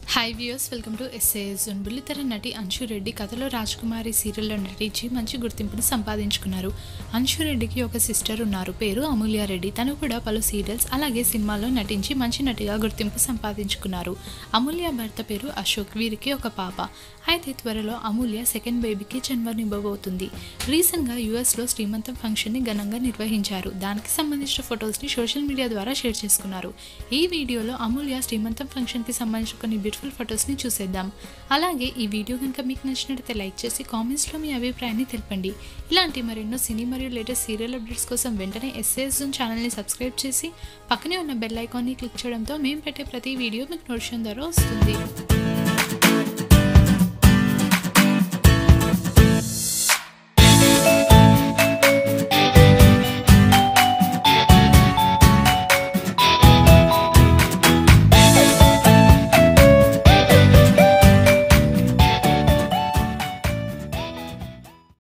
hi viewers welcome to SAS zone బుల్లితెర నటి అంశు రెడ్డి కథలో రాజకుమారి సీరియల్లో నటించి మంచి గుర్తింపును సంపాదించుకున్నారు అంశు రెడ్డికి ఒక సిస్టర్ ఉన్నారు పేరు అమూల్య రెడ్డి తను కూడా పలు సీరియల్స్ అలాగే సినిమాల్లో నటించి మంచి నటిగా గుర్తింపు సంపాదించుకున్నారు అమూల్య భర్త పేరు అశోక్ వీరికి ఒక పాప అయితే త్వరలో అమూల్య సెకండ్ బేబీకి జన్మనివ్వబోతుంది రీసెంట్గా యూఎస్లో శ్రీమంతం ఫంక్షన్ని ఘనంగా నిర్వహించారు దానికి సంబంధించిన ఫొటోస్ని సోషల్ మీడియా ద్వారా షేర్ చేసుకున్నారు ఈ వీడియోలో అమూల్య శ్రీమంతం ఫంక్షన్కి సంబంధించిన కొన్ని బ్యూటిఫుల్ ఫొటోస్ని చూసేద్దాం అలాగే ఈ వీడియో కనుక మీకు నచ్చినట్లయితే లైక్ చేసి కామెంట్స్లో మీ అభిప్రాయాన్ని తెలపండి ఇలాంటి మరెన్నో సినీ మరియు లేటెస్ట్ సీరియల్ అప్డేట్స్ కోసం వెంటనే ఎస్ఏఎస్ జోన్ ఛానల్ని సబ్స్క్రైబ్ చేసి పక్కనే ఉన్న బెల్ ఐకాన్ని క్లిక్ చేయడంతో మేము పెట్టే ప్రతి వీడియో మీకు నోటిఫికేషన్ ద్వారా వస్తుంది